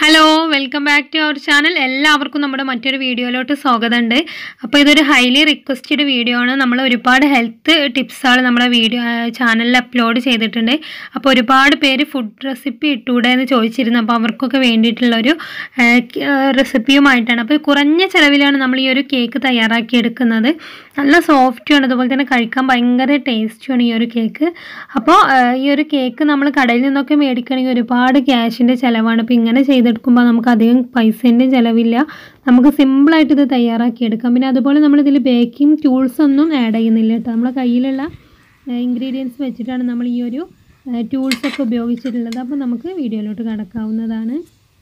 hello welcome back to our channel എല്ലാവർക്കും നമ്മുടെ മറ്റൊരു വീഡിയോയിലോട്ട് സ്വാഗതമുണ്ട് അപ്പോൾ ഇതൊരു ഹൈലി റിക്വസ്റ്റഡ് വീഡിയോ ആണ് നമ്മൾ ഒരുപാട് ഹെൽത്ത് ടിപ്സുകൾ നമ്മുടെ വീഡിയോ ചാനലിൽ അപ്ലോഡ് ചെയ്തിട്ടുണ്ട് അപ്പോൾ ഒരുപാട് പേര് ഫുഡ് റെസിപ്പി ഇട്ടൂടെ എന്ന് ചോദിച്ചിരുന്നു അപ്പോൾ അവർക്കൊക്കെ വേണ്ടിയിട്ടുള്ളൊരു റെസിപ്പിയുമായിട്ടാണ് അപ്പോൾ കുറഞ്ഞ ചിലവിലാണ് നമ്മൾ ഈ ഒരു കേക്ക് തയ്യാറാക്കി എടുക്കുന്നത് നല്ല സോഫ്റ്റുമാണ് അതുപോലെ തന്നെ കഴിക്കാൻ ഭയങ്കര ടേസ്റ്റുമാണ് ഈ ഒരു കേക്ക് അപ്പോൾ ഈ ഒരു കേക്ക് നമ്മൾ കടയിൽ നിന്നൊക്കെ മേടിക്കണമെങ്കിൽ ഒരുപാട് ക്യാഷിൻ്റെ ചിലവാണ് അപ്പോൾ ഇങ്ങനെ ചെയ്തെടുക്കുമ്പോൾ നമുക്ക് അധികം പൈസേൻ്റെയും ചിലവില്ല നമുക്ക് സിമ്പിളായിട്ട് ഇത് തയ്യാറാക്കി എടുക്കാം പിന്നെ അതുപോലെ നമ്മളിതിൽ ബേക്കിംഗ് ടൂൾസ് ഒന്നും ആഡ് ചെയ്യുന്നില്ല കേട്ടോ നമ്മളെ കയ്യിലുള്ള ഇൻഗ്രീഡിയൻസ് വെച്ചിട്ടാണ് നമ്മൾ ഈ ഒരു ടൂൾസ് ഒക്കെ ഉപയോഗിച്ചിട്ടുള്ളത് അപ്പോൾ നമുക്ക് വീഡിയോയിലോട്ട് കടക്കാവുന്നതാണ്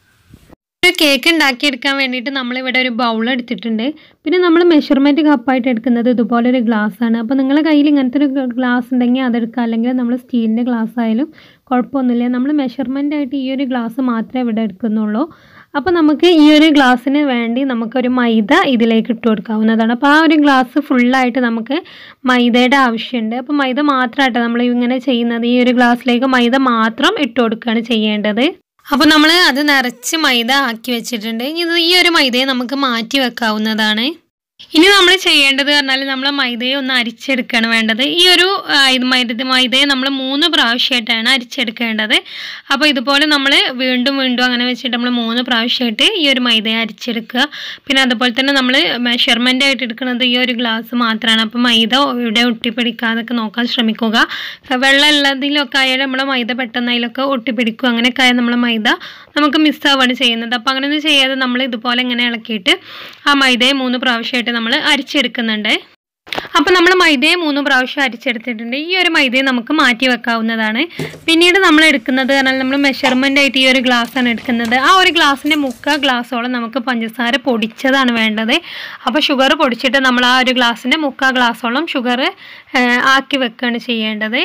ഒരു കേക്ക് ഉണ്ടാക്കിയെടുക്കാൻ വേണ്ടിയിട്ട് നമ്മളിവിടെ ഒരു ബൗൾ എടുത്തിട്ടുണ്ട് പിന്നെ നമ്മൾ മെഷർമെൻറ്റ് കപ്പായിട്ട് എടുക്കുന്നത് ഇതുപോലെ ഒരു ഗ്ലാസ് ആണ് അപ്പോൾ നിങ്ങളുടെ കയ്യിൽ ഇങ്ങനത്തെ ഒരു ഗ്ലാസ് ഉണ്ടെങ്കിൽ അതെടുക്കുക അല്ലെങ്കിൽ നമ്മൾ സ്റ്റീലിൻ്റെ ഗ്ലാസ് ആയാലും കുഴപ്പമൊന്നുമില്ല നമ്മൾ മെഷർമെൻ്റ് ആയിട്ട് ഈ ഒരു ഗ്ലാസ് മാത്രമേ ഇവിടെ എടുക്കുന്നുള്ളൂ അപ്പോൾ നമുക്ക് ഈ ഒരു ഗ്ലാസ്സിന് വേണ്ടി നമുക്കൊരു മൈദ ഇതിലേക്ക് ഇട്ട് കൊടുക്കാവുന്നതാണ് അപ്പോൾ ആ ഒരു ഗ്ലാസ് ഫുള്ളായിട്ട് നമുക്ക് മൈദയുടെ ആവശ്യമുണ്ട് അപ്പോൾ മൈദ മാത്രമായിട്ട് നമ്മൾ ഇങ്ങനെ ചെയ്യുന്നത് ഈ ഒരു ഗ്ലാസ്സിലേക്ക് മൈദ മാത്രം ഇട്ട് കൊടുക്കുകയാണ് ചെയ്യേണ്ടത് അപ്പോൾ നമ്മൾ അത് നിറച്ച് മൈദ ആക്കി വെച്ചിട്ടുണ്ട് ഇനി ഇത് ഈ ഒരു മൈദയെ നമുക്ക് മാറ്റി വെക്കാവുന്നതാണ് ഇനി നമ്മൾ ചെയ്യേണ്ടത് പറഞ്ഞാൽ നമ്മൾ മൈദയെ ഒന്ന് അരിച്ചെടുക്കുകയാണ് വേണ്ടത് ഈ ഒരു മൈദ മൈദയെ നമ്മൾ മൂന്ന് പ്രാവശ്യമായിട്ടാണ് അരിച്ചെടുക്കേണ്ടത് അപ്പോൾ ഇതുപോലെ നമ്മൾ വീണ്ടും വീണ്ടും അങ്ങനെ വെച്ചിട്ട് നമ്മൾ മൂന്ന് പ്രാവശ്യമായിട്ട് ഈ ഒരു മൈദയെ അരിച്ചെടുക്കുക പിന്നെ അതുപോലെ തന്നെ നമ്മൾ മെഷർമെൻ്റ് ആയിട്ട് എടുക്കുന്നത് ഈ ഒരു ഗ്ലാസ് മാത്രമാണ് അപ്പോൾ മൈദ ഇവിടെ ഒട്ടിപ്പിടിക്കാതൊക്കെ നോക്കാൻ ശ്രമിക്കുക വെള്ളം ഉള്ളതിലൊക്കെ ആയാലും നമ്മൾ മൈദ പെട്ടെന്ന് അതിലൊക്കെ ഒട്ടിപ്പിടിക്കും അങ്ങനെയൊക്കെ ആയാൽ നമ്മൾ മൈദ നമുക്ക് മിസ്സാവുകയാണ് ചെയ്യുന്നത് അപ്പോൾ അങ്ങനെയൊന്നും ചെയ്യാതെ നമ്മൾ ഇതുപോലെ ഇങ്ങനെ ഇളക്കിയിട്ട് ആ മൈദയെ മൂന്ന് പ്രാവശ്യമായിട്ട് നമ്മൾ അരിച്ചെടുക്കുന്നുണ്ട് അപ്പോൾ നമ്മൾ മൈദയെ മൂന്ന് പ്രാവശ്യം അരിച്ചെടുത്തിട്ടുണ്ട് ഈ ഒരു മൈദയെ നമുക്ക് മാറ്റി വെക്കാവുന്നതാണ് പിന്നീട് നമ്മൾ എടുക്കുന്നത് പറഞ്ഞാൽ നമ്മൾ മെഷർമെൻ്റ് ആയിട്ട് ഈ ഒരു ഗ്ലാസ്സാണ് എടുക്കുന്നത് ആ ഒരു ഗ്ലാസ്സിൻ്റെ മുക്ക ഗ്ലാസ്സോളം നമുക്ക് പഞ്ചസാര പൊടിച്ചതാണ് വേണ്ടത് അപ്പോൾ ഷുഗർ പൊടിച്ചിട്ട് നമ്മൾ ആ ഒരു ഗ്ലാസ്സിൻ്റെ മുക്ക ഗ്ലാസ്സോളം ഷുഗർ ആക്കി വെക്കുകയാണ് ചെയ്യേണ്ടത്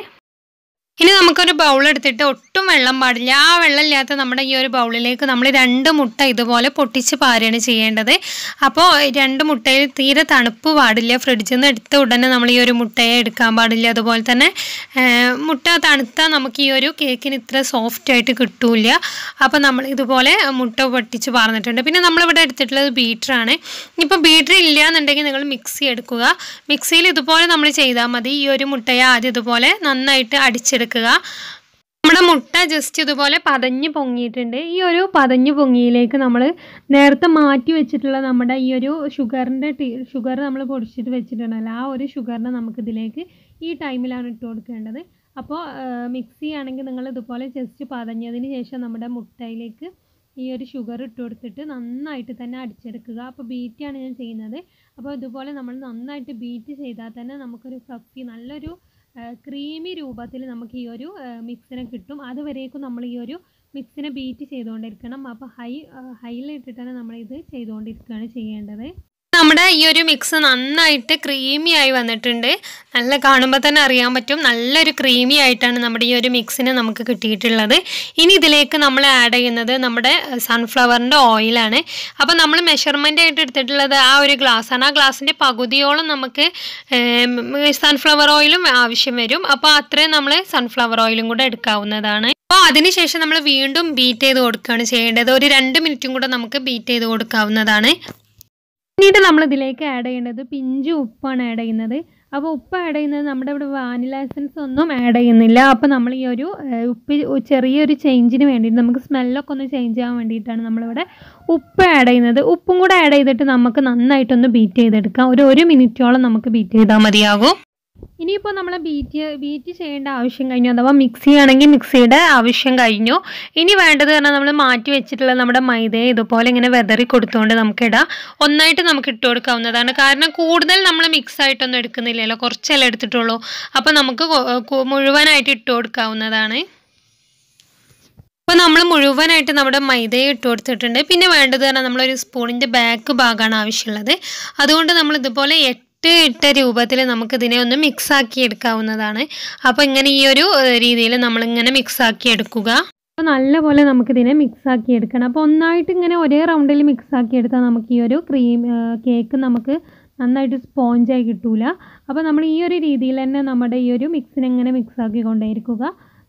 ഇനി നമുക്കൊരു ബൗൾ എടുത്തിട്ട് ഒട്ടും വെള്ളം പാടില്ല ആ വെള്ളം ഇല്ലാത്ത നമ്മുടെ ഈ ഒരു ബൗളിലേക്ക് നമ്മൾ രണ്ട് മുട്ട ഇതുപോലെ പൊട്ടിച്ച് പാരുകയാണ് ചെയ്യേണ്ടത് അപ്പോൾ രണ്ട് മുട്ടയിൽ തീരെ തണുപ്പ് പാടില്ല ഫ്രിഡ്ജിൽ നിന്ന് എടുത്ത ഉടനെ നമ്മൾ ഈ ഒരു മുട്ടയെ എടുക്കാൻ പാടില്ല അതുപോലെ തന്നെ മുട്ട തണുത്താൽ നമുക്ക് ഈ ഒരു കേക്കിന് ഇത്ര സോഫ്റ്റ് ആയിട്ട് കിട്ടൂല അപ്പോൾ നമ്മൾ ഇതുപോലെ മുട്ട പൊട്ടിച്ച് പാർന്നിട്ടുണ്ട് പിന്നെ നമ്മളിവിടെ എടുത്തിട്ടുള്ളത് ബീറ്ററാണ് ഇപ്പോൾ ബീറ്റർ ഇല്ല എന്നുണ്ടെങ്കിൽ നിങ്ങൾ മിക്സി എടുക്കുക മിക്സിയിൽ ഇതുപോലെ നമ്മൾ ചെയ്താൽ മതി ഈ ഒരു മുട്ടയെ ആദ്യം ഇതുപോലെ നന്നായിട്ട് അടിച്ചെടുക്കുക എടുക്കുക നമ്മുടെ മുട്ട ജസ്റ്റ് ഇതുപോലെ പതഞ്ഞ് പൊങ്ങിയിട്ടുണ്ട് ഈ ഒരു പതഞ്ഞ് പൊങ്ങിയിലേക്ക് നമ്മൾ നേരത്തെ മാറ്റി വെച്ചിട്ടുള്ള നമ്മുടെ ഈ ഒരു ഷുഗറിൻ്റെ ടീ ഷുഗർ നമ്മൾ പൊടിച്ചിട്ട് വെച്ചിട്ടുണ്ടല്ലോ ആ ഒരു ഷുഗറിനെ നമുക്കിതിലേക്ക് ഈ ടൈമിലാണ് ഇട്ട് കൊടുക്കേണ്ടത് അപ്പോൾ മിക്സി ആണെങ്കിൽ നിങ്ങൾ ഇതുപോലെ ജസ്റ്റ് പതഞ്ഞതിന് ശേഷം നമ്മുടെ മുട്ടയിലേക്ക് ഈ ഒരു ഷുഗർ ഇട്ട് കൊടുത്തിട്ട് നന്നായിട്ട് തന്നെ അടിച്ചെടുക്കുക അപ്പോൾ ബീറ്റാണ് ഞാൻ ചെയ്യുന്നത് അപ്പോൾ ഇതുപോലെ നമ്മൾ നന്നായിട്ട് ബീറ്റ് ചെയ്താൽ തന്നെ നമുക്കൊരു ഫ്ലഫി നല്ലൊരു ക്രീമി രൂപത്തിൽ നമുക്ക് ഈ ഒരു മിക്സിനെ കിട്ടും അതുവരേക്കും നമ്മൾ ഈ ഒരു മിക്സിനെ ബീറ്റ് ചെയ്തുകൊണ്ടിരിക്കണം അപ്പോൾ ഹൈ ഹൈയിലിട്ടിട്ടാണ് നമ്മൾ ഇത് ചെയ്തുകൊണ്ടിരിക്കുകയാണ് ചെയ്യേണ്ടത് നമ്മുടെ ഈ ഒരു മിക്സ് നന്നായിട്ട് ക്രീമി ആയി വന്നിട്ടുണ്ട് നല്ല കാണുമ്പോൾ തന്നെ അറിയാൻ പറ്റും നല്ലൊരു ക്രീമി ആയിട്ടാണ് നമ്മുടെ ഈ ഒരു മിക്സിന് നമുക്ക് കിട്ടിയിട്ടുള്ളത് ഇനി ഇതിലേക്ക് നമ്മൾ ആഡ് ചെയ്യുന്നത് നമ്മുടെ സൺഫ്ലവറിൻ്റെ ഓയിലാണ് അപ്പോൾ നമ്മൾ മെഷർമെൻ്റ് ആയിട്ട് എടുത്തിട്ടുള്ളത് ആ ഒരു ഗ്ലാസ്സാണ് ആ ഗ്ലാസിൻ്റെ പകുതിയോളം നമുക്ക് സൺഫ്ലവർ ഓയിലും ആവശ്യം വരും അപ്പോൾ അത്രയും നമ്മൾ സൺഫ്ലവർ ഓയിലും കൂടെ എടുക്കാവുന്നതാണ് അപ്പോൾ അതിനുശേഷം നമ്മൾ വീണ്ടും ബീറ്റ് ചെയ്ത് കൊടുക്കുകയാണ് ചെയ്യേണ്ടത് ഒരു രണ്ട് മിനിറ്റും കൂടെ നമുക്ക് ബീറ്റ് ചെയ്ത് കൊടുക്കാവുന്നതാണ് പിന്നീട് നമ്മൾ ഇതിലേക്ക് ആഡ് ചെയ്യേണ്ടത് പിഞ്ച് ഉപ്പാണ് ആഡ് ചെയ്യുന്നത് അപ്പോൾ ഉപ്പ് ആഡ് ചെയ്യുന്നത് നമ്മുടെ ഇവിടെ വാനില എസൻസ് ഒന്നും ആഡ് ചെയ്യുന്നില്ല അപ്പോൾ നമ്മൾ ഈ ഒരു ഉപ്പ് ചെറിയൊരു ചേഞ്ചിന് വേണ്ടിയിട്ട് നമുക്ക് സ്മെല്ലൊക്കെ ഒന്ന് ചേഞ്ച് ചെയ്യാൻ വേണ്ടിയിട്ടാണ് നമ്മളിവിടെ ഉപ്പ് ആഡ് ചെയ്യുന്നത് ഉപ്പും കൂടെ ആഡ് ചെയ്തിട്ട് നമുക്ക് നന്നായിട്ടൊന്ന് ബീറ്റ് ചെയ്തെടുക്കാം ഒരു ഒരു മിനിറ്റോളം നമുക്ക് ബീറ്റ് ചെയ്താൽ മതിയാകും ഇനിയിപ്പോൾ നമ്മൾ ബീറ്റ് ബീറ്റ് ചെയ്യേണ്ട ആവശ്യം കഴിഞ്ഞു അഥവാ മിക്സി ആണെങ്കിൽ മിക്സിയുടെ ആവശ്യം കഴിഞ്ഞു ഇനി വേണ്ടത് പറഞ്ഞാൽ നമ്മൾ മാറ്റി വെച്ചിട്ടുള്ള നമ്മുടെ മൈദയെ ഇതുപോലെ ഇങ്ങനെ വെതറി കൊടുത്തുകൊണ്ട് നമുക്കിടാം ഒന്നായിട്ട് നമുക്ക് ഇട്ട് കൊടുക്കാവുന്നതാണ് കാരണം കൂടുതൽ നമ്മൾ മിക്സ് ആയിട്ടൊന്നും എടുക്കുന്നില്ലല്ലോ കുറച്ചല്ലേ എടുത്തിട്ടുള്ളൂ അപ്പോൾ നമുക്ക് മുഴുവനായിട്ട് ഇട്ട് കൊടുക്കാവുന്നതാണ് അപ്പോൾ നമ്മൾ മുഴുവനായിട്ട് നമ്മുടെ മൈദയെ ഇട്ട് കൊടുത്തിട്ടുണ്ട് പിന്നെ വേണ്ടത് പറഞ്ഞാൽ നമ്മളൊരു സ്പൂണിൻ്റെ ബാക്ക് ഭാഗമാണ് ആവശ്യമുള്ളത് അതുകൊണ്ട് നമ്മൾ ഇതുപോലെ ഇട്ട് ഇട്ട രൂപത്തിൽ നമുക്കിതിനെ ഒന്ന് മിക്സ് ആക്കി എടുക്കാവുന്നതാണ് അപ്പോൾ ഇങ്ങനെ ഈ ഒരു രീതിയിൽ നമ്മളിങ്ങനെ മിക്സ് ആക്കി എടുക്കുക അപ്പോൾ നല്ലപോലെ നമുക്കിതിനെ മിക്സ് ആക്കി എടുക്കണം അപ്പോൾ ഒന്നായിട്ട് ഇങ്ങനെ ഒരേ റൗണ്ടിൽ മിക്സ് ആക്കി എടുത്താൽ നമുക്ക് ഈ ഒരു ക്രീം കേക്ക് നമുക്ക് നന്നായിട്ട് സ്പോഞ്ചായി കിട്ടൂല അപ്പോൾ നമ്മൾ ഈ ഒരു രീതിയിൽ തന്നെ നമ്മുടെ ഈ ഒരു മിക്സിനെ ഇങ്ങനെ മിക്സ് ആക്കി കൊണ്ടേയിരിക്കുക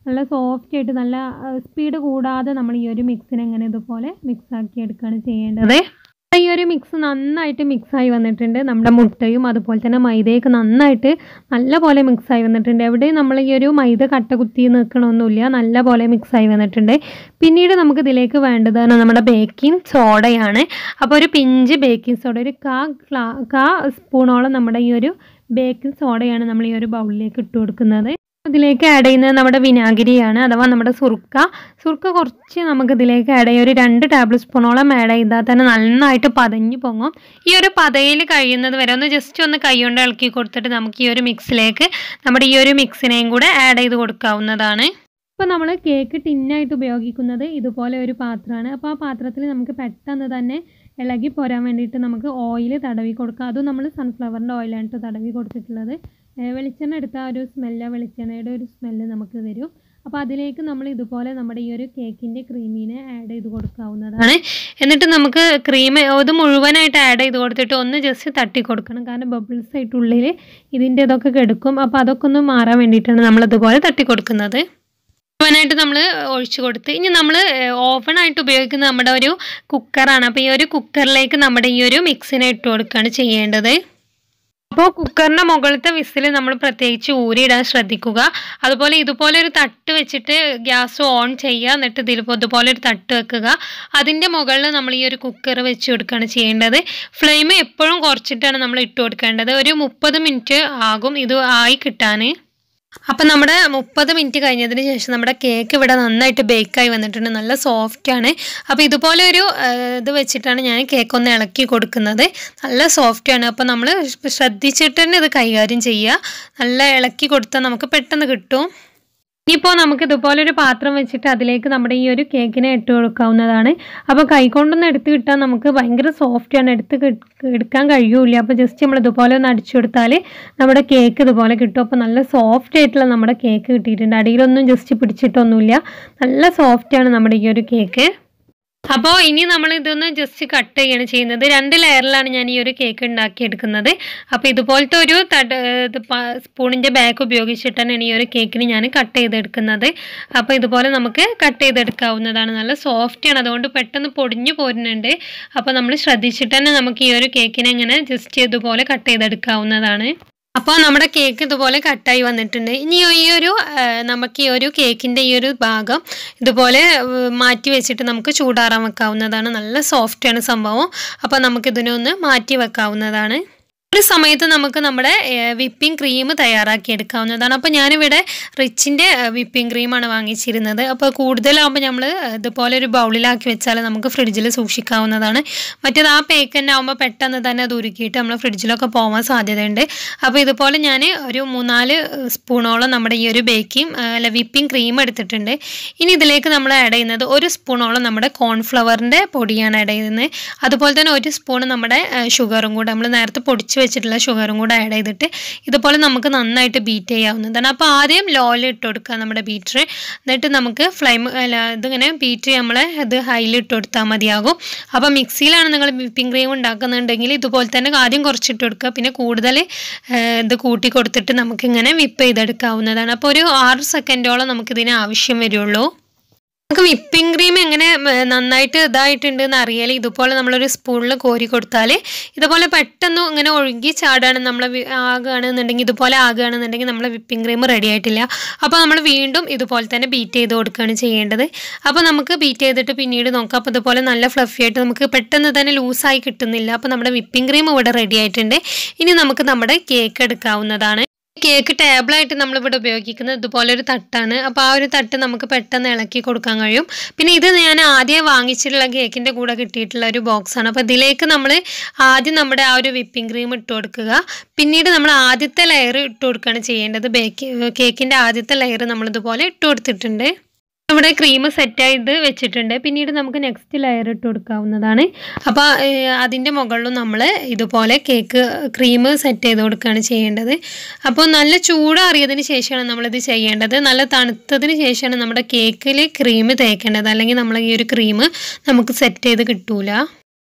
നല്ല സോഫ്റ്റ് ആയിട്ട് നല്ല സ്പീഡ് കൂടാതെ നമ്മൾ ഈ ഒരു മിക്സിനെ ഇങ്ങനെ ഇതുപോലെ മിക്സ് ആക്കി എടുക്കുകയാണ് ചെയ്യേണ്ടത് ഈ ഒരു മിക്സ് നന്നായിട്ട് മിക്സായി വന്നിട്ടുണ്ട് നമ്മുടെ മുട്ടയും അതുപോലെ തന്നെ മൈദയൊക്കെ നന്നായിട്ട് നല്ല പോലെ മിക്സായി വന്നിട്ടുണ്ട് എവിടെയും നമ്മൾ ഈ ഒരു മൈദ കട്ട കുത്തി നിൽക്കണമൊന്നുമില്ല നല്ല പോലെ മിക്സായി വന്നിട്ടുണ്ട് പിന്നീട് നമുക്ക് ഇതിലേക്ക് വേണ്ടത് നമ്മുടെ ബേക്കിംഗ് സോഡയാണ് അപ്പോൾ ഒരു പിഞ്ച് ബേക്കിംഗ് സോഡ ഒരു കാ ക്ലാ കാ സ്പൂണോളം നമ്മുടെ ഈ ഒരു ബേക്കിംഗ് സോഡയാണ് നമ്മൾ ഈ ഒരു ബൗളിലേക്ക് ഇട്ട് കൊടുക്കുന്നത് ഇതിലേക്ക് ആഡ് ചെയ്യുന്നത് നമ്മുടെ വിനാഗിരിയാണ് അഥവാ നമ്മുടെ സുർക്ക സുർക്ക കുറച്ച് നമുക്ക് ഇതിലേക്ക് ആഡ് ചെയ്യാം ഒരു രണ്ട് ടേബിൾ സ്പൂണോളം ആഡ് ചെയ്താൽ തന്നെ നന്നായിട്ട് പതഞ്ഞു പൊങ്ങും ഈ ഒരു പതയിൽ കഴിയുന്നത് വരെ ഒന്ന് ജസ്റ്റ് ഒന്ന് കൈകൊണ്ട് ഇളക്കി കൊടുത്തിട്ട് നമുക്ക് ഈ ഒരു മിക്സിലേക്ക് നമ്മുടെ ഈ ഒരു മിക്സിനെയും കൂടെ ആഡ് ചെയ്ത് കൊടുക്കാവുന്നതാണ് ഇപ്പോൾ നമ്മൾ കേക്ക് ടിന്നായിട്ട് ഉപയോഗിക്കുന്നത് ഇതുപോലെ ഒരു പാത്രമാണ് അപ്പോൾ ആ പാത്രത്തിൽ നമുക്ക് പെട്ടെന്ന് തന്നെ ഇളകി പോരാൻ വേണ്ടിയിട്ട് നമുക്ക് ഓയിൽ തടവി കൊടുക്കാം അതും നമ്മൾ സൺഫ്ലവറിൻ്റെ ഓയിലാണ് കേട്ടോ തടവി കൊടുത്തിട്ടുള്ളത് ഏഹ് വെളിച്ചെണ്ണ എടുത്ത ആ ഒരു സ്മെല്ല് വെളിച്ചെണ്ണയുടെ ഒരു സ്മെല്ല് നമുക്ക് തരും അപ്പോൾ അതിലേക്ക് നമ്മൾ ഇതുപോലെ നമ്മുടെ ഈ ഒരു കേക്കിൻ്റെ ക്രീമിനെ ആഡ് ചെയ്ത് കൊടുക്കാവുന്നതാണ് എന്നിട്ട് നമുക്ക് ക്രീം അത് മുഴുവനായിട്ട് ആഡ് ചെയ്ത് കൊടുത്തിട്ട് ഒന്ന് ജസ്റ്റ് തട്ടി കൊടുക്കണം കാരണം ബബിൾസ് ആയിട്ട് ഉള്ളിൽ ഇതിൻ്റെ ഇതൊക്കെ കെടുക്കും അപ്പോൾ അതൊക്കെ ഒന്ന് മാറാൻ വേണ്ടിയിട്ടാണ് നമ്മൾ ഇതുപോലെ തട്ടി കൊടുക്കുന്നത് മുഴുവനായിട്ട് നമ്മൾ ഒഴിച്ചു കൊടുത്ത് ഇനി നമ്മൾ ഓവണായിട്ട് ഉപയോഗിക്കുന്ന നമ്മുടെ ഒരു കുക്കറാണ് അപ്പോൾ ഈ ഒരു കുക്കറിലേക്ക് നമ്മുടെ ഈ ഒരു മിക്സിനെ ഇട്ട് കൊടുക്കുകയാണ് ചെയ്യേണ്ടത് അപ്പോൾ കുക്കറിൻ്റെ മുകളിലത്തെ വിസിൽ നമ്മൾ പ്രത്യേകിച്ച് ഊരിയിടാൻ ശ്രദ്ധിക്കുക അതുപോലെ ഇതുപോലെ ഒരു തട്ട് വെച്ചിട്ട് ഗ്യാസ് ഓൺ ചെയ്യുക എന്നിട്ട് ഇതിൽ ഇതുപോലെ ഒരു തട്ട് വെക്കുക അതിൻ്റെ മുകളിൽ നമ്മൾ ഈ ഒരു കുക്കർ വെച്ച് കൊടുക്കുകയാണ് ചെയ്യേണ്ടത് ഫ്ലെയിം എപ്പോഴും കുറച്ചിട്ടാണ് നമ്മൾ ഇട്ട് കൊടുക്കേണ്ടത് ഒരു മുപ്പത് മിനിറ്റ് ആകും ഇത് ആയി കിട്ടാൻ അപ്പം നമ്മുടെ മുപ്പത് മിനിറ്റ് കഴിഞ്ഞതിന് ശേഷം നമ്മുടെ കേക്ക് ഇവിടെ നന്നായിട്ട് ബേക്കായി വന്നിട്ടുണ്ട് നല്ല സോഫ്റ്റ് ആണ് അപ്പോൾ ഇതുപോലെ ഒരു ആ, ഇത് വെച്ചിട്ടാണ് ഞാൻ കേക്ക് ഒന്ന് ഇളക്കി കൊടുക്കുന്നത് നല്ല സോഫ്റ്റ് ആണ് അപ്പോൾ നമ്മൾ ശ്രദ്ധിച്ചിട്ട് തന്നെ ഇത് കൈകാര്യം ചെയ്യുക നല്ല ഇളക്കി കൊടുത്താൽ നമുക്ക് പെട്ടെന്ന് കിട്ടും ഇനിയിപ്പോൾ നമുക്ക് ഇതുപോലെ ഒരു പാത്രം വെച്ചിട്ട് അതിലേക്ക് നമ്മുടെ ഈ ഒരു കേക്കിനെ ഇട്ട് കൊടുക്കാവുന്നതാണ് അപ്പോൾ കൈകൊണ്ടൊന്ന് എടുത്ത് കിട്ടാൻ നമുക്ക് ഭയങ്കര സോഫ്റ്റ് ആണ് എടുത്ത് കിട്ട്- എടുക്കാൻ കഴിയൂല അപ്പോൾ ജസ്റ്റ് നമ്മൾ ഇതുപോലെ ഒന്ന് അടിച്ചു കൊടുത്താൽ നമ്മുടെ കേക്ക് ഇതുപോലെ കിട്ടും അപ്പോൾ നല്ല സോഫ്റ്റ് ആയിട്ടുള്ള നമ്മുടെ കേക്ക് കിട്ടിയിട്ടുണ്ട് അടിയിലൊന്നും ജസ്റ്റ് പിടിച്ചിട്ടൊന്നുമില്ല നല്ല സോഫ്റ്റ് ആണ് നമ്മുടെ ഈ ഒരു കേക്ക് അപ്പോൾ ഇനി നമ്മൾ ഇതൊന്ന് ജസ്റ്റ് കട്ട് ചെയ്യാണ് ചെയ്യുന്നത് രണ്ട് ലെയറിലാണ് ഞാൻ ഈ ഒരു കേക്ക് ഉണ്ടാക്കിയെടുക്കുന്നത് അപ്പോൾ ഇതുപോലത്തെ ഒരു തട ഇത് സ്പൂണിൻ്റെ ബാക്ക് ഉപയോഗിച്ചിട്ട് തന്നെയാണ് ഈ ഒരു കേക്കിന് ഞാൻ കട്ട് ചെയ്തെടുക്കുന്നത് അപ്പോൾ ഇതുപോലെ നമുക്ക് കട്ട് ചെയ്തെടുക്കാവുന്നതാണ് നല്ല സോഫ്റ്റ് ആണ് അതുകൊണ്ട് പെട്ടെന്ന് പൊടിഞ്ഞു പോരുന്നുണ്ട് അപ്പോൾ നമ്മൾ ശ്രദ്ധിച്ചിട്ട് തന്നെ നമുക്ക് ഈ ഒരു കേക്കിനെ ഇങ്ങനെ ജസ്റ്റ് ഇതുപോലെ കട്ട് ചെയ്തെടുക്കാവുന്നതാണ് അപ്പോൾ നമ്മുടെ കേക്ക് ഇതുപോലെ കട്ടായി വന്നിട്ടുണ്ട് ഇനി ഈ ഒരു ആ, നമുക്ക് ഈ ഒരു കേക്കിൻ്റെ ഈ ഒരു ഭാഗം ഇതുപോലെ ഉം, മാറ്റി വെച്ചിട്ട് നമുക്ക് ചൂടാറാൻ വെക്കാവുന്നതാണ് നല്ല സോഫ്റ്റാണ് സംഭവം അപ്പോൾ നമുക്ക് ഇതിനെ ഒന്ന് മാറ്റി വെക്കാവുന്നതാണ് ഒരു സമയത്ത് നമുക്ക് നമ്മുടെ വിപ്പിംഗ് ക്രീം തയ്യാറാക്കി എടുക്കാവുന്നതാണ് അപ്പോൾ ഞാനിവിടെ റിച്ചിൻ്റെ വിപ്പിംഗ് ക്രീമാണ് വാങ്ങിച്ചിരുന്നത് അപ്പോൾ കൂടുതലാകുമ്പോൾ നമ്മൾ ഇതുപോലെ ഒരു ബൗളിലാക്കി വെച്ചാൽ നമുക്ക് ഫ്രിഡ്ജിൽ സൂക്ഷിക്കാവുന്നതാണ് മറ്റേത് ആ പേക്ക് തന്നെ ആകുമ്പോൾ പെട്ടെന്ന് തന്നെ അത് ഉരുക്കിയിട്ട് നമ്മൾ ഫ്രിഡ്ജിലൊക്കെ പോകാൻ സാധ്യതയുണ്ട് അപ്പോൾ ഇതുപോലെ ഞാൻ ഒരു മൂന്നാല് സ്പൂണോളം നമ്മുടെ ഈ ഒരു ബേക്കിംഗ് അല്ല വിപ്പിംഗ് ക്രീം എടുത്തിട്ടുണ്ട് ഇനി ഇതിലേക്ക് നമ്മൾ ആഡ് ചെയ്യുന്നത് ഒരു സ്പൂണോളം നമ്മുടെ കോൺഫ്ലവറിൻ്റെ പൊടിയാണ് ആഡ് ചെയ്യുന്നത് അതുപോലെ തന്നെ ഒരു സ്പൂൺ നമ്മുടെ ഷുഗറും കൂടെ നമ്മൾ നേരത്തെ പൊടിച്ച് വെച്ചിട്ടുള്ള ഷുഗറും കൂടെ ആഡ് ചെയ്തിട്ട് ഇതുപോലെ നമുക്ക് നന്നായിട്ട് ബീറ്റ് ചെയ്യാവുന്നതാണ് അപ്പോൾ ആദ്യം ലോയിൽ ഇട്ട് കൊടുക്കുക നമ്മുടെ ബീറ്റർ എന്നിട്ട് നമുക്ക് ഫ്ലെയിം അല്ല ഇതിങ്ങനെ ബീറ്റ് നമ്മൾ ഇത് ഹൈയിൽ ഇട്ട് കൊടുത്താൽ മതിയാകും അപ്പോൾ മിക്സിയിലാണ് നിങ്ങൾ വിപ്പിംഗ് ക്രീം ഉണ്ടാക്കുന്നുണ്ടെങ്കിൽ ഇതുപോലെ തന്നെ ആദ്യം കുറച്ചിട്ട് കൊടുക്കുക പിന്നെ കൂടുതൽ ഏഹ്, ഇത് കൂട്ടി കൊടുത്തിട്ട് നമുക്കിങ്ങനെ വിപ്പ് ചെയ്തെടുക്കാവുന്നതാണ് അപ്പോൾ ഒരു ആറ് സെക്കൻഡോളം നമുക്കിതിന് ആവശ്യം വരുള്ളൂ നമുക്ക് വിപ്പിംഗ് ക്രീം എങ്ങനെ ഉം, നന്നായിട്ട് ഇതായിട്ടുണ്ട് എന്ന് അറിയാൽ ഇതുപോലെ നമ്മളൊരു സ്പൂണിൽ കോരി കൊടുത്താൽ ഇതുപോലെ പെട്ടെന്ന് ഇങ്ങനെ ഒഴുകി ചാടാണ് നമ്മൾ ആകുകയാണെന്നുണ്ടെങ്കിൽ ഇതുപോലെ ആകുകയാണെന്നുണ്ടെങ്കിൽ നമ്മൾ വിപ്പിംഗ് ക്രീം റെഡി ആയിട്ടില്ല അപ്പോൾ നമ്മൾ വീണ്ടും ഇതുപോലെ തന്നെ ബീറ്റ് ചെയ്ത് കൊടുക്കുകയാണ് ചെയ്യേണ്ടത് അപ്പോൾ നമുക്ക് ബീറ്റ് ചെയ്തിട്ട് പിന്നീട് നോക്കാം അപ്പോൾ ഇതുപോലെ നല്ല ഫ്ലഫി ആയിട്ട് നമുക്ക് പെട്ടെന്ന് തന്നെ ലൂസായി കിട്ടുന്നില്ല അപ്പോൾ നമ്മുടെ വിപ്പിംഗ് ക്രീം ഇവിടെ റെഡി ആയിട്ടുണ്ട് ഇനി നമുക്ക് നമ്മുടെ കേക്ക് എടുക്കാവുന്നതാണ് കേക്ക് ടേബിളായിട്ട് നമ്മളിവിടെ ഉപയോഗിക്കുന്നത് ഇതുപോലെ ഒരു തട്ടാണ് അപ്പോൾ ആ ഒരു തട്ട് നമുക്ക് പെട്ടെന്ന് ഇളക്കി കൊടുക്കാൻ കഴിയും പിന്നെ ഇത് ഞാൻ ആദ്യം വാങ്ങിച്ചിട്ടുള്ള കേക്കിൻ്റെ കൂടെ കിട്ടിയിട്ടുള്ള ഒരു ബോക്സാണ് അപ്പോൾ ഇതിലേക്ക് നമ്മൾ ആദ്യം നമ്മുടെ ആ ഒരു വിപ്പിംഗ് ക്രീം ഇട്ട് കൊടുക്കുക പിന്നീട് നമ്മൾ ആദ്യത്തെ ലെയർ ഇട്ട് കൊടുക്കുകയാണ് ചെയ്യേണ്ടത് ബേക്ക് കേക്കിൻ്റെ ആദ്യത്തെ ലെയർ നമ്മളിതുപോലെ ഇട്ട് കൊടുത്തിട്ടുണ്ട് ഇവിടെ ക്രീം സെറ്റായിട്ട് വെച്ചിട്ടുണ്ട് പിന്നീട് നമുക്ക് നെക്സ്റ്റ് ലെയർ ഇട്ട് കൊടുക്കാവുന്നതാണ് അപ്പോൾ അതിൻ്റെ മുകളിലും നമ്മൾ ഇതുപോലെ കേക്ക് ക്രീം സെറ്റ് ചെയ്ത് കൊടുക്കുകയാണ് ചെയ്യേണ്ടത് അപ്പോൾ നല്ല ചൂടാറിയതിന് ശേഷമാണ് നമ്മളിത് ചെയ്യേണ്ടത് നല്ല തണുത്തതിന് ശേഷമാണ് നമ്മുടെ കേക്കിൽ ക്രീം തേക്കേണ്ടത് അല്ലെങ്കിൽ നമ്മൾ ഈ ഒരു ക്രീം നമുക്ക് സെറ്റ് ചെയ്ത് കിട്ടൂല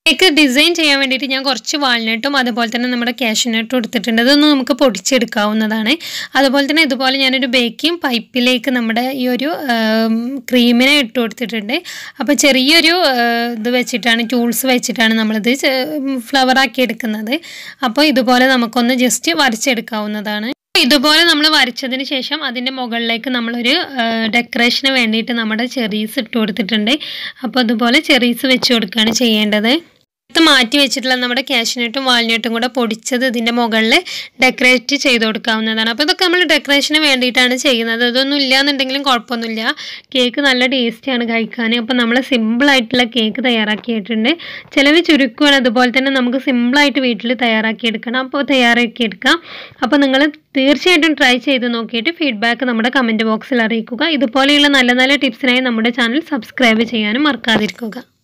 കേക്ക് ഡിസൈൻ ചെയ്യാൻ വേണ്ടിയിട്ട് ഞാൻ കുറച്ച് വാൾനട്ടും അതുപോലെ തന്നെ നമ്മുടെ കാഷ്യൂനട്ടും എടുത്തിട്ടുണ്ട് അതൊന്ന് നമുക്ക് പൊടിച്ചെടുക്കാവുന്നതാണ് അതുപോലെ തന്നെ ഇതുപോലെ ഞാനൊരു ബേക്കിംഗ് പൈപ്പിലേക്ക് നമ്മുടെ ഈ ഒരു ക്രീമിനെ ഇട്ട് കൊടുത്തിട്ടുണ്ട് അപ്പോൾ ചെറിയൊരു ആ, ഇത് വെച്ചിട്ടാണ് ടൂൾസ് വെച്ചിട്ടാണ് നമ്മളിത് ഫ്ലവർ ആക്കി എടുക്കുന്നത് അപ്പോൾ ഇതുപോലെ നമുക്കൊന്ന് ജസ്റ്റ് വരച്ചെടുക്കാവുന്നതാണ് ഇതുപോലെ നമ്മൾ വരച്ചതിന് ശേഷം അതിൻ്റെ മുകളിലേക്ക് നമ്മളൊരു ഡെക്കറേഷന് വേണ്ടിയിട്ട് നമ്മുടെ ചെറീസ് ഇട്ട് കൊടുത്തിട്ടുണ്ട് അപ്പോൾ അതുപോലെ ചെറീസ് വെച്ച് കൊടുക്കുകയാണ് ചെയ്യേണ്ടത് ഇത് മാറ്റി വെച്ചിട്ടുള്ള നമ്മുടെ കാഷ്നട്ടും വാൾനട്ടും കൂടെ പൊടിച്ചത് ഇതിൻ്റെ മുകളിൽ ഡെക്കറേറ്റ് ചെയ്ത് കൊടുക്കാവുന്നതാണ് അപ്പോൾ ഇതൊക്കെ നമ്മൾ ഡെക്കറേഷന് വേണ്ടിയിട്ടാണ് ചെയ്യുന്നത് അതൊന്നും ഇല്ലാന്നുണ്ടെങ്കിലും കുഴപ്പമൊന്നുമില്ല കേക്ക് നല്ല ടേസ്റ്റിയാണ് കഴിക്കാൻ അപ്പോൾ നമ്മൾ സിമ്പിളായിട്ടുള്ള കേക്ക് തയ്യാറാക്കിയിട്ടുണ്ട് ചിലവ് ചുരുക്കുകയാണ് അതുപോലെ തന്നെ നമുക്ക് സിമ്പിളായിട്ട് വീട്ടിൽ തയ്യാറാക്കിയെടുക്കണം അപ്പോൾ തയ്യാറാക്കിയെടുക്കാം അപ്പോൾ നിങ്ങൾ തീർച്ചയായിട്ടും ട്രൈ ചെയ്ത് നോക്കിയിട്ട് ഫീഡ്ബാക്ക് നമ്മുടെ കമൻറ്റ് ബോക്സിൽ അറിയിക്കുക ഇതുപോലെയുള്ള നല്ല നല്ല ടിപ്സിനായി നമ്മുടെ ചാനൽ സബ്സ്ക്രൈബ് ചെയ്യാനും മറക്കാതിരിക്കുക